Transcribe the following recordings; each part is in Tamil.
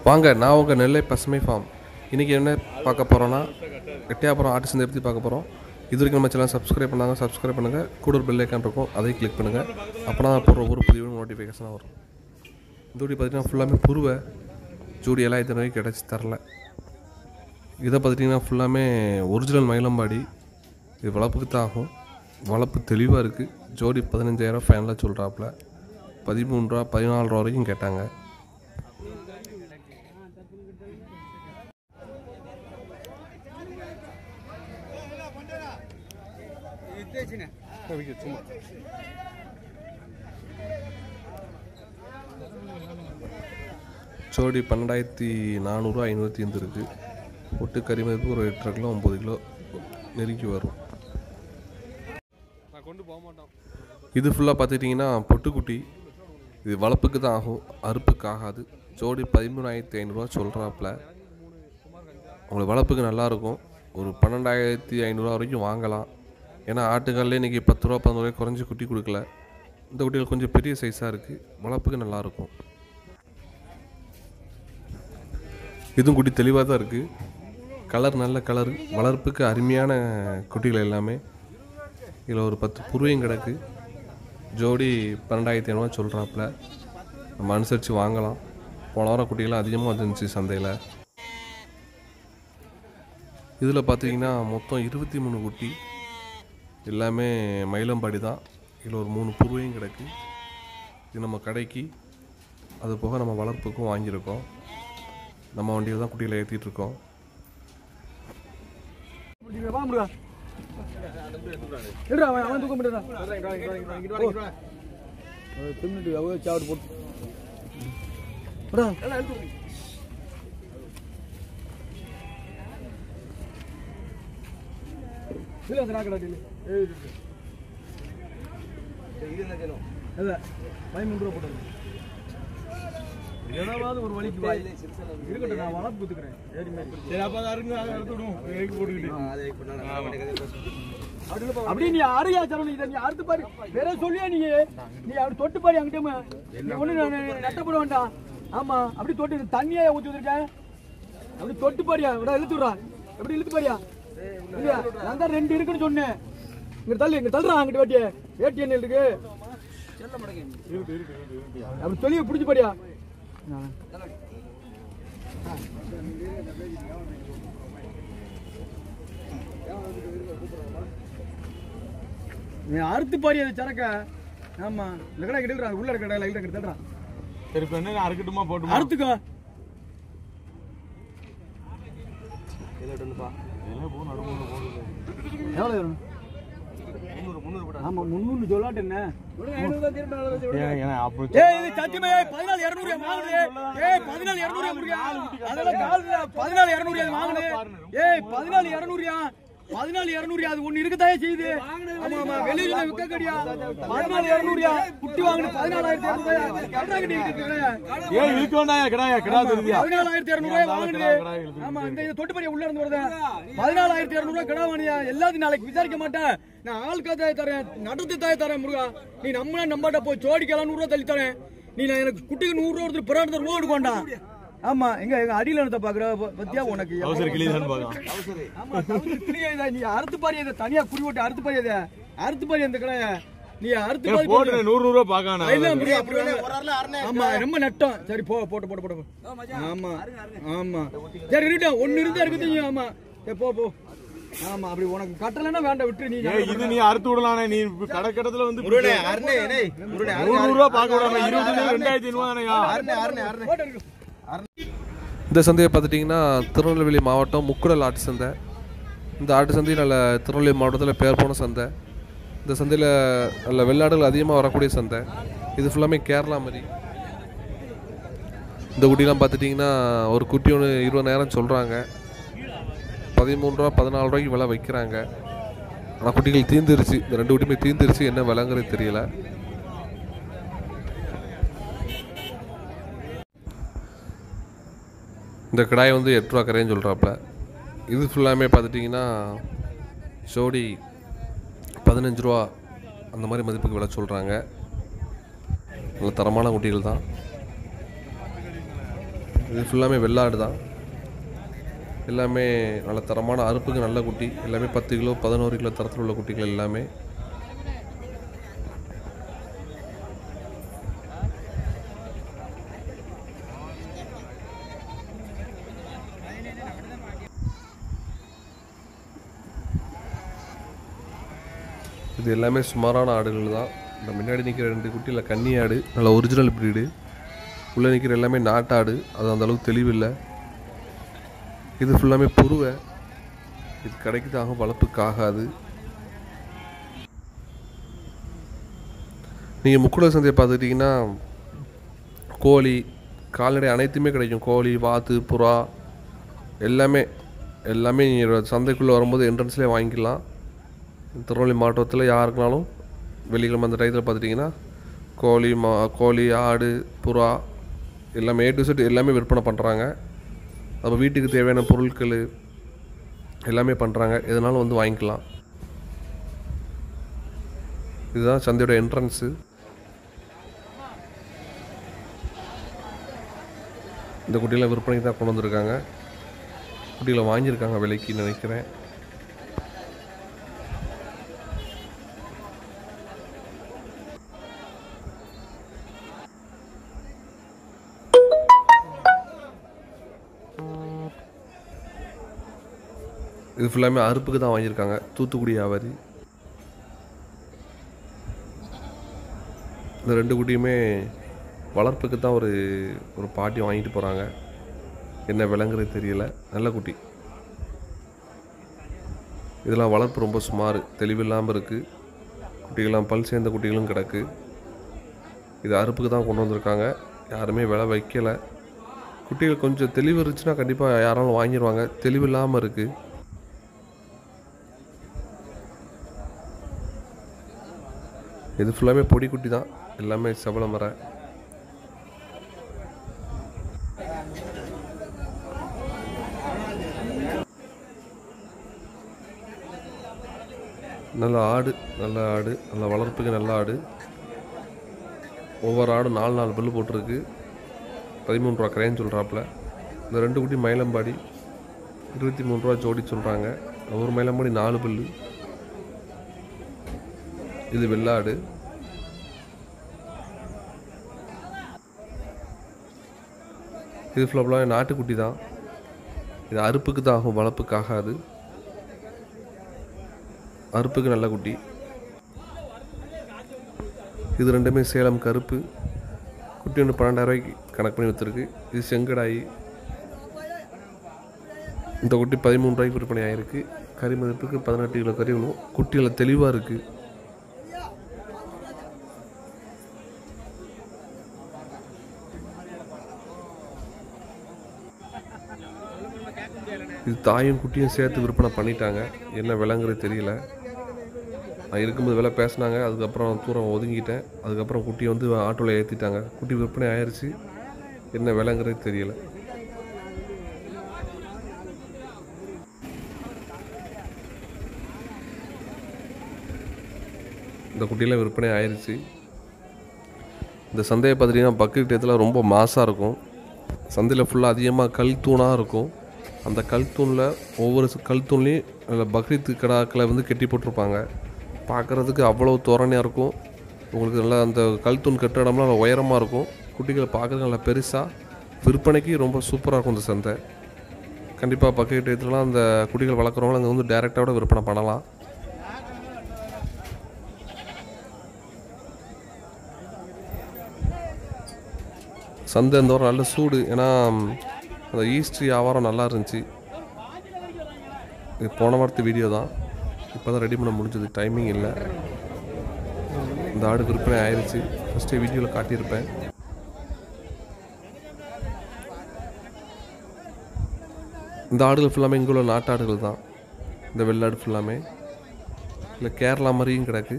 வாங்க நான் உங்கள் நெல்லை பசுமை ஃபார்ம் இன்றைக்கி என்ன பார்க்க போகிறோன்னா எட்டயபுரம் ஆட்டு சந்தை பற்றி பார்க்க போகிறோம் இது வரைக்கும் நம்ம சேனல் சப்ஸ்கிரைப் பண்ணாங்க சப்ஸ்கிரைப் பண்ணுங்கள் கூட ஒரு பெல் ஐக்கான் இருக்கும் அதையும் கிளிக் பண்ணுங்கள் அப்போ தான் போடுற ஒரு பதிவு நோட்டிஃபிகேஷனாக வரும் இந்த ஜோடி பார்த்தீங்கன்னா ஃபுல்லாமே புருவை ஜோடி எல்லாம் இத்தனை வரைக்கும் கிடச்சி தரல இதை பார்த்துட்டிங்கன்னா ஃபுல்லாமே ஒரிஜினல் மயிலம்பாடி இது வளர்ப்புக்கு தான் ஆகும் வளர்ப்பு தெளிவாக இருக்குது ஜோடி பதினஞ்சாயிரம் ஃபைனலாக சொல்கிறாப்புல பதிமூணு ரூபா பதினாலு ரூபா வரைக்கும் கேட்டாங்க ஜோடி பன்னெண்டாயிரத்தி நானூறுரூவா ஐநூற்றி ஐந்து இருக்குது ஒட்டு கறி மதிப்பு ஒரு எட்டரை கிலோ ஒம்பது கிலோ நெருக்கி வரும் இது ஃபுல்லாக பார்த்துட்டிங்கன்னா பொட்டுக்குட்டி இது வளர்ப்புக்கு தான் ஆகும் அறுப்புக்கு ஆகாது ஜோடி பதிமூணாயிரத்தி ஐநூறுரூவா சொல்கிறாப்புல உங்களுக்கு வளர்ப்புக்கு நல்லாயிருக்கும் ஒரு பன்னெண்டாயிரத்தி ஐநூறுரூவா வரைக்கும் வாங்கலாம் ஏன்னா ஆட்டுக்கல்ல இன்றைக்கி பத்து ரூபா பதினோரு ரூபாய் குறைஞ்சி குட்டி கொடுக்கல இந்த குட்டிகள் கொஞ்சம் பெரிய சைஸாக இருக்குது வளர்ப்புக்கு நல்லாயிருக்கும் இதுவும் குட்டி தெளிவாக தான் இருக்குது கலர் நல்ல கலர் வளர்ப்புக்கு அருமையான குட்டிகள் எல்லாமே இதில் ஒரு பத்து புருவையும் கிடக்கு ஜோடி பன்னெண்டாயிரத்தி ஐநூறுவா சொல்கிறாப்புல நம்ம அனுசரித்து வாங்கலாம் போன வாரம் குட்டிகள்லாம் அதிகமாக வந்துருந்துச்சு சந்தையில் இதில் பார்த்தீங்கன்னா மொத்தம் இருபத்தி மூணு குட்டி எல்லாமே மயிலம்பாடி தான் இதில் ஒரு மூணு புருவையும் கிடக்கு இது நம்ம கடைக்கு அது போக நம்ம வளர்ப்புக்கும் வாங்கியிருக்கோம் நம்ம வண்டியில் தான் குட்டிகளை ஏற்றிட்டு இருக்கோம் வா முருகா இல்லடா அவன் அவன் தூக்க முடியாதா தின்னுட்டு அவ சாப்பிட்டு போட்டு விடா இல்ல அந்த ராக்கடா டீல் ஏய் இது இல்ல பதிமூணு ரூபா போட்டு ஏதாவது ஒரு வழிக்கு வாய் இருக்கட்டும் நான் வளர்ப்பு குத்துக்கிறேன் ஏறி மேய்ப்பு. அப்படி நீ அரையா சரவணி இதை நீ அறுத்து பாரு வேற சொல்லியா நீ நீ அப்படி தொட்டு பாரு அங்கிட்ட நீ ஒண்ணு நான் நட்டப்பட வேண்டாம் ஆமா அப்படி தொட்டு தண்ணியா ஊத்தி வச்சிருக்கேன் அப்படி தொட்டு பாரியா விட இழுத்து விடுறா எப்படி இழுத்து பாரியா இல்லையா நான் தான் ரெண்டு இருக்குன்னு சொன்னேன் இங்க தள்ளு இங்க தள்ளுறா அங்கிட்ட வேட்டிய வேட்டி என்ன இருக்கு அப்படி தொழிய பிடிச்சு பாரியா நீ அறுத்து பாரி அது சரக்க ஆமா லக்கடா கிட்ட உள்ள இருக்கடா லைட்டா கிட்ட தள்ளுறான் சரி இப்ப என்ன அறுக்கட்டுமா போட்டுமா அறுத்துக்கோ எவ்வளவு வரும் ஆமா முந்நூறு சொல்லாட்டு என்ன ஏய் இது சத்தியமா ஏய் பதினாலு இருநூறு வாங்குது ஏய் பதினாலு இருநூறு முருகா அதெல்லாம் காதுல பதினாலு இருநூறு வாங்குது ஏய் பதினாலு இருநூறுயா பதினாலு இருநூறு அது ஒண்ணு இருக்கத்தாயே செய்யுது ஆமா ஆமா வெளியில விற்க கடியா பதினாலு இருநூறுயா குட்டி வாங்கின பதினாலாயிரத்தி இருநூறு கரெக்டா கட்டி ஏன் இழுக்க வேண்டாம் கிடாயா கிடா தெரியுதா பதினாலாயிரத்தி இருநூறு வாங்குது ஆமா இந்த இது தொட்டுப்படியா உள்ள இருந்து வருது பதினாலாயிரத்தி இருநூறு ரூபாய் கடை வாங்கியா எல்லாத்தையும் நாளைக்கு விசாரிக்க மாட்டேன் நான் ஆளுக்கா தாய் தரேன் நடத்தி தாய் தரேன் முருகா நீ நம்மளா நம்பாட்ட போய் ஜோடிக்கெல்லாம் நூறு ரூபா தள்ளி தரேன் நீ நான் எனக்கு குட்டிக்கு நூறு ரூபா ஒருத்தர் பிறகு ரூபா எடுக்கோண்டா ஆமா எங்க எங்க அடியில இருந்த பாக்குற பத்தியா உனக்கு அவசர கிளிதான் பாக்கலாம் ஆமா தவிர கிளியே இதை நீ அறுத்து பாரு இதை தனியா குறி போட்டு அறுத்து பாரு இதை அறுத்து பாரு இந்த கடையை நீ அறுத்து பாரு போட்டு நூறு நூறு ரூபா பாக்கானா இல்ல, முடியாது, அப்படி வாங்க. ஆமா ரொம்ப நட்டம் சரி போ போட்டு போட்டு போட்டு போ. ஆமா ஆமா சரி இருக்கட்டும் ஒண்ணு இருந்தா இருக்குது ஆமா சரி, போ போ ஆமா அப்படி உனக்கு கட்டலைன்னா வேண்டாம் விட்டு நீ ஏய் இது நீ அறுத்து விடலானே நீ இப்ப கடை கடத்துல வந்து நூறு நூறு ரூபா பாக்க விடாம இருபது ரெண்டாயிரத்தி ஐநூறு தானேயா போட்டு இருக்கு. இந்த சந்தையை பார்த்துட்டிங்கன்னா திருநெல்வேலி மாவட்டம் முக்குடல் ஆட்டு சந்தை இந்த ஆட்டு சந்தை நல்ல திருநெல்வேலி மாவட்டத்தில் பேர் போன சந்தை இந்த சந்தையில் நல்ல வெள்ளாடுகள் அதிகமாக வரக்கூடிய சந்தை இது ஃபுல்லாமே கேரளா மாதிரி இந்த குட்டிலாம் பார்த்துட்டிங்கன்னா ஒரு குட்டி ஒன்று இருபதாயிரம் சொல்கிறாங்க பதிமூணு ரூபா பதினாலு ரூபாய்க்கு விலை வைக்கிறாங்க ஆனால் குட்டிகள் தீர்ந்துருச்சு இந்த ரெண்டு குட்டியுமே தீர்ந்துருச்சு என்ன விலைங்கிறது தெரியல இந்த கடாய் வந்து எட்டு ரூபா கரைன்னு சொல்கிறாப்புல இது ஃபுல்லாமே பார்த்துட்டிங்கன்னா ஜோடி பதினஞ்சு ரூபா அந்த மாதிரி மதிப்புக்கு விலை சொல்கிறாங்க நல்ல தரமான குட்டிகள் தான் இது ஃபுல்லாமே வெள்ளாடு தான் எல்லாமே நல்ல தரமான அறுப்புக்கு நல்ல குட்டி எல்லாமே பத்து கிலோ பதினோரு கிலோ தரத்தில் உள்ள குட்டிகள் எல்லாமே இது எல்லாமே சுமாரான ஆடுகள் தான் இந்த முன்னாடி நிற்கிற ரெண்டு குட்டியில் கன்னி ஆடு நல்ல ஒரிஜினல் ப்ரீடு உள்ளே நிற்கிற எல்லாமே நாட்டாடு அது அந்த அளவுக்கு தெளிவில்லை இது ஃபுல்லாமே புருவை இது கடைக்கு தாகும் வளர்ப்புக்கு ஆகாது நீங்கள் முக்குட சந்தையை பார்த்துக்கிட்டிங்கன்னா கோழி கால்நடை அனைத்துமே கிடைக்கும் கோழி வாத்து புறா எல்லாமே எல்லாமே நீங்கள் சந்தைக்குள்ளே வரும்போது என்ட்ரன்ஸ்லேயே வாங்கிக்கலாம் திருநெல்வேலி மாவட்டத்தில் யாருக்குனாலும் வெள்ளிக்கிழமை அந்த டயத்தில் பார்த்துட்டிங்கன்னா கோழி மா கோழி ஆடு புறா எல்லாமே ஏ டு செட் எல்லாமே விற்பனை பண்ணுறாங்க அப்போ வீட்டுக்கு தேவையான பொருட்கள் எல்லாமே பண்ணுறாங்க எதனாலும் வந்து வாங்கிக்கலாம் இதுதான் சந்தையோட என்ட்ரன்ஸு இந்த குட்டியில் விற்பனைக்கு தான் கொண்டு வந்திருக்காங்க குட்டிகளை வாங்கியிருக்காங்க விலைக்கு நினைக்கிறேன் இது ஃபுல்லாமே அறுப்புக்கு தான் வாங்கியிருக்காங்க தூத்துக்குடி வியாபாரி இந்த ரெண்டு குட்டியுமே வளர்ப்புக்கு தான் ஒரு ஒரு பாட்டி வாங்கிட்டு போகிறாங்க என்ன விலங்குறது தெரியல நல்ல குட்டி இதெல்லாம் வளர்ப்பு ரொம்ப சுமார் தெளிவில்லாமல் இருக்குது குட்டிகள்லாம் பல் சேர்ந்த குட்டிகளும் கிடக்கு இது அறுப்புக்கு தான் கொண்டு வந்திருக்காங்க யாருமே விலை வைக்கலை குட்டிகள் கொஞ்சம் தெளிவு இருந்துச்சுன்னா கண்டிப்பாக யாராலும் வாங்கிடுவாங்க தெளிவில்லாமல் இருக்குது இது ஃபுல்லாமே பொடி குட்டி தான் எல்லாமே செவல மர நல்ல ஆடு நல்ல ஆடு நல்ல வளர்ப்புக்கு நல்ல ஆடு ஒவ்வொரு ஆடும் நாலு நாலு பல்லு போட்டிருக்கு பதிமூணு ரூபா கரையன்னு சொல்கிறாப்புல இந்த ரெண்டு குட்டி மயிலம்பாடி இருபத்தி மூணு ரூபா ஜோடி சொல்கிறாங்க ஒரு மயிலம்பாடி நாலு பல்லு இது வெள்ளாடு இது ஃபுல்லாக நாட்டுக்குட்டி தான் இது அறுப்புக்கு தான் ஆகும் வளர்ப்புக்கு ஆகாது அறுப்புக்கு நல்ல குட்டி இது ரெண்டுமே சேலம் கருப்பு குட்டி ஒன்று பன்னெண்டாயிரூவாய்க்கு கணக்கு பண்ணி விற்றுருக்கு இது செங்கடாயி இந்த குட்டி பதிமூணு ரூபாய்க்கு விற்பனை ஆயிருக்கு கறி மதிப்புக்கு பதினெட்டு கிலோ கறி விழும் குட்டியில் தெளிவாக இருக்குது இது தாயும் குட்டியும் சேர்த்து விற்பனை பண்ணிட்டாங்க என்ன விலைங்கிறது தெரியல நான் இருக்கும்போது விலை பேசினாங்க அதுக்கப்புறம் தூரம் ஒதுங்கிட்டேன் அதுக்கப்புறம் குட்டியை வந்து ஆட்டோவில் ஏற்றிட்டாங்க குட்டி விற்பனை ஆயிடுச்சு என்ன விலைங்கிறது தெரியல இந்த குட்டியெல்லாம் விற்பனை ஆயிடுச்சு இந்த சந்தையை பார்த்துட்டிங்கன்னா பக்கெட் இடத்துல ரொம்ப மாசாக இருக்கும் சந்தையில் ஃபுல்லாக அதிகமாக கல் தூணாக இருக்கும் அந்த கல் தூணில் ஒவ்வொரு ச- கல் தூண்லேயும் நல்ல பக்ரீத்து கடாக்களை வந்து கெட்டி போட்டிருப்பாங்க பார்க்குறதுக்கு அவ்வளோ தோரணையாக இருக்கும் உங்களுக்கு நல்லா அந்த கல் தூண் கட்டுற இடம்லாம் நல்லா உயரமாக இருக்கும் குட்டிகளை பார்க்குறதுக்கு நல்லா பெருசாக விற்பனைக்கு ரொம்ப சூப்பராக இருக்கும் இந்த சந்தை கண்டிப்பாக பக்கெட் இடத்துலலாம் அந்த குட்டிகள் வளர்க்குறவங்க அங்கே வந்து டேரெக்டாக விற்பனை பண்ணலாம் சந்தை இந்த வாரம் நல்ல சூடு ஏன்னா ம், அந்த ஈஸ்ட் வியாபாரம் நல்லா இருந்துச்சு இது போன வாரத்து வீடியோ தான் இப்போ தான் ரெடி பண்ண முடிஞ்சது டைமிங் இல்லை இந்த ஆடு விற்பனை ஆயிடுச்சு ஃபஸ்ட்டு வீடியோவில் காட்டியிருப்பேன் இந்த ஆடுகள் ஃபுல்லாமே இங்கே உள்ள நாட்டாடுகள் தான் இந்த வெள்ளாடு ஃபுல்லாமே இல்லை கேரளா மாதிரியும் கிடக்கு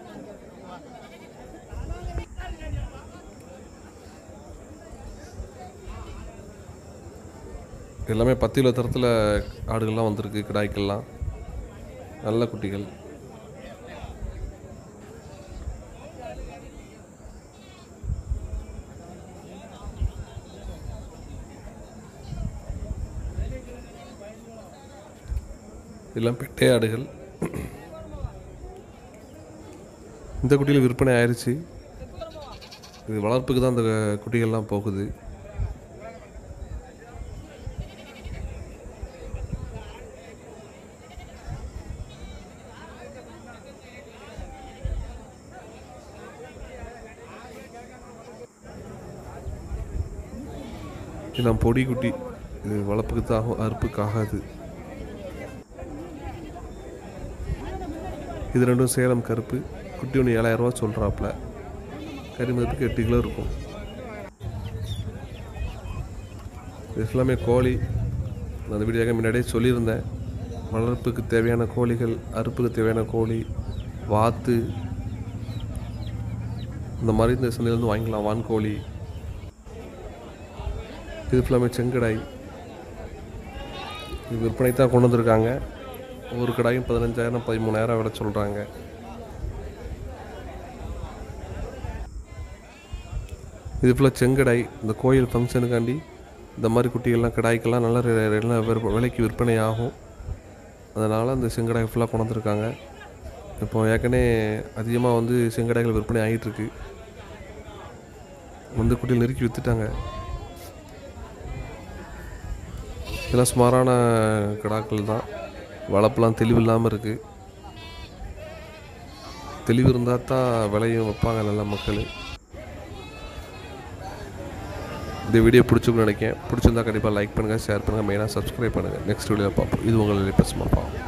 எல்லாமே பத்து கிலோ தரத்தில் ஆடுகள்லாம் வந்திருக்கு கிடாய்க்கெல்லாம் நல்ல குட்டிகள் இதெல்லாம் பெட்டை ஆடுகள் இந்த குட்டிகள் விற்பனை ஆயிடுச்சு இது வளர்ப்புக்கு தான் அந்த குட்டிகள்லாம் போகுது இதெல்லாம் பொடி குட்டி இது வளர்ப்புக்கு தான் ஆகும் அறுப்புக்கு ஆகாது இது ரெண்டும் சேலம் கருப்பு குட்டி ஒன்று ஏழாயிரரூவா சொல்கிறாப்புல கறி மதிப்புக்கு எட்டு கிலோ இருக்கும் இது எல்லாமே கோழி நான் அந்த வீடியோக்கு முன்னாடியே சொல்லியிருந்தேன் வளர்ப்புக்கு தேவையான கோழிகள் அறுப்புக்கு தேவையான கோழி வாத்து இந்த மாதிரி இந்த சந்தையிலேருந்து வாங்கிக்கலாம் வான்கோழி இது ஃபுல்லாமே செங்கடாய் இது விற்பனை தான் கொண்டு வந்திருக்காங்க ஒரு கடாயும் பதினஞ்சாயிரம் பதிமூணாயிரம் விட சொல்கிறாங்க இது ஃபுல்லாக செங்கடாய் இந்த கோயில் ஃபங்க்ஷனுக்காண்டி இந்த மாதிரி குட்டிகள்லாம் கடாய்க்கெல்லாம் நல்ல ரெ- ரெ- நல்ல விற்ப- விலைக்கு விற்பனை ஆகும் அதனால் அந்த செங்கடாய் ஃபுல்லாக கொண்டு வந்திருக்காங்க இப்போ ஏற்கனவே அதிகமாக வந்து செங்கடாய்கள் விற்பனை ஆகிட்டுருக்கு வந்து குட்டியில் நெருக்கி விற்றுட்டாங்க இதெல்லாம் சுமாரான கிடாக்கள் தான் வளர்ப்புலாம் தெளிவு இல்லாமல் இருக்குது தெளிவு இருந்தால் தான் விலையும் வைப்பாங்க நல்ல மக்கள் இந்த வீடியோ பிடிச்சிருக்குன்னு நினைக்கிறேன் பிடிச்சிருந்தா கண்டிப்பாக லைக் பண்ணுங்கள் ஷேர் பண்ணுங்கள் மெயினாக சப்ஸ்கிரைப் பண்ணுங்கள் நெக்ஸ்ட் வீடியோ பார்ப்போம் இது உங்களை பசுமா பார்ப்போம்